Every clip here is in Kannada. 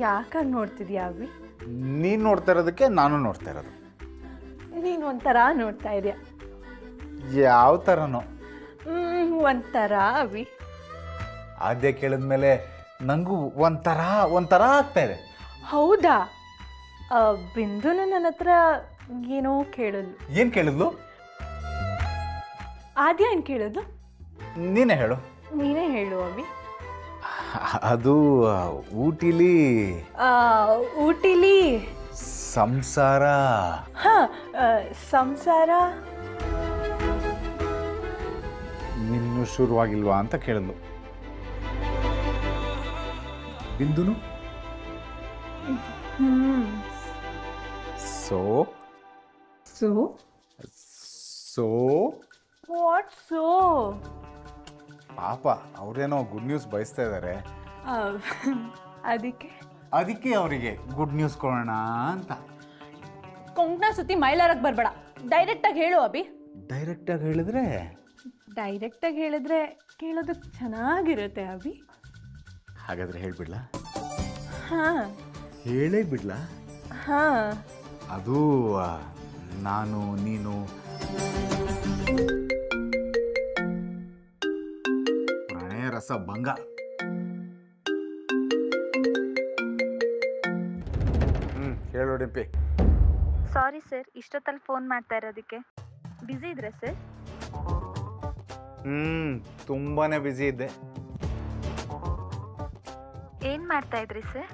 ಯಾಕಾಗಿ ನೋಡ್ತಿದ್ಯಾ ಅವಿ ನೀನು ನೋಡ್ತಾ ಇರೋದಕ್ಕೆ ನಾನು ನೋಡ್ತಾ ಇರೋದು ನೀನು ಒಂಥರ ನೋಡ್ತಾ ಇದೆಯಾ ಯಾವ ಥರನೋ ಹ್ಮ್ ಒಂಥರ ಅವಿ ಆದ್ಯ ಕೇಳಿದ್ಮೇಲೆ ನನಗೂ ಒಂಥರ ಒಂಥರ ಆಗ್ತಾ ಇದೆ ಹೌದಾ ಆ, ಬಿಂದುನು ನನ್ನ ಹತ್ರ ಏನೋ ಕೇಳಿದ್ಲು ಏನು ಕೇಳಿದ್ಲು ಆದ್ಯ ಏನು ಕೇಳಿದ್ಲು ನೀನೇ ಹೇಳು ನೀನೇ ಹೇಳು ಅವಿ ಅದು ಆ, ಊಟಿಲಿ ಆ, ಊಟಿಲಿ ಸಂಸಾರ ಹಾ ಆ, ಸಂಸಾರ ಇನ್ನು ಶುರುವಾಗಿಲ್ವಾ ಅಂತ ಕೇಳಿದ್ಲು ಬಿಂದುನು hmm so so so what so ಪಾಪ ಅವ್ರೇನೋ ಗುಡ್ ನ್ಯೂಸ್ ಬಯಸ್ತಾ ಇದ್ದಾರೆ ಅದಕ್ಕೆ ಅದಕ್ಕೆ ಅವರಿಗೆ ಗುಡ್ ನ್ಯೂಸ್ ಕೊಡೋಣ ಅಂತ ಕೊಂಕಣ ಸುತ್ತಿ ಮೈಲಾರಕ್ಕೆ ಬರಬೇಡ ಡೈರೆಕ್ಟಾಗಿ ಹೇಳು ಅಭಿ ಡೈರೆಕ್ಟಾಗಿ ಹೇಳಿದ್ರೆ ಡೈರೆಕ್ಟಾಗಿ ಹೇಳಿದ್ರೆ ಕೇಳೋದಕ್ಕೆ ಚೆನ್ನಾಗಿರುತ್ತೆ ಅಭಿ ಹಾಗಾದ್ರೆ ಹೇಳ್ಬಿಡ್ಲಾ ಹಾಂ ಹೇಳೇ ಬಿಡ್ಲಾ ಹಾಂ ಅದು ಆ, ನಾನು ನೀನು ಪ್ರಣಯ ರಸ ಭಂಗ ಹ್ಮ್ ಹೇಳು ಡಿಂಪಿ ಸಾರಿ ಸರ್ ಇಷ್ಟೊತ್ತಲ್ಲಿ ಫೋನ್ ಮಾಡ್ತಾ ಇರೋದಕ್ಕೆ ಬ್ಯುಸಿ ಇದ್ರೆ ಸರ್ ಹ್ಮ್ ತುಂಬಾನೇ ಬ್ಯುಸಿ ಇದ್ದೆ ಏನು ಮಾಡ್ತಾ ಇದ್ರಿ ಸರ್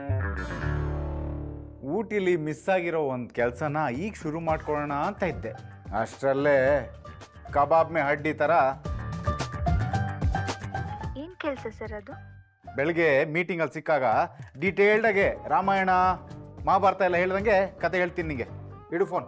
ಊಟಿಲಿ ಮಿಸ್ ಆಗಿರೋ ಒಂದು ಕೆಲಸನ ಈಗ ಶುರು ಮಾಡ್ಕೊಳ್ಳೋಣ ಅಂತ ಇದ್ದೆ ಅಷ್ಟರಲ್ಲೇ ಕಬಾಬ್ ಮೇ ಹಡ್ಡಿ ಥರ ಏನು ಕೆಲಸ ಸರ್ ಅದು ಬೆಳಗ್ಗೆ ಮೀಟಿಂಗಲ್ಲಿ ಸಿಕ್ಕಾಗ ಡೀಟೇಲ್ಡಾಗೆ ರಾಮಾಯಣ ಮಹಾಭಾರತ ಎಲ್ಲ ಹೇಳ್ದಂಗೆ ಕತೆ ಹೇಳ್ತೀನಿ ನಿಂಗೆ ಇಡು ಫೋನ್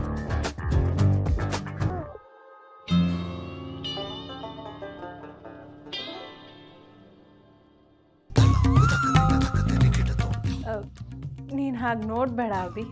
ನೀನು ಹಾಗೆ ನೋಡಬೇಡ ಅಭಿ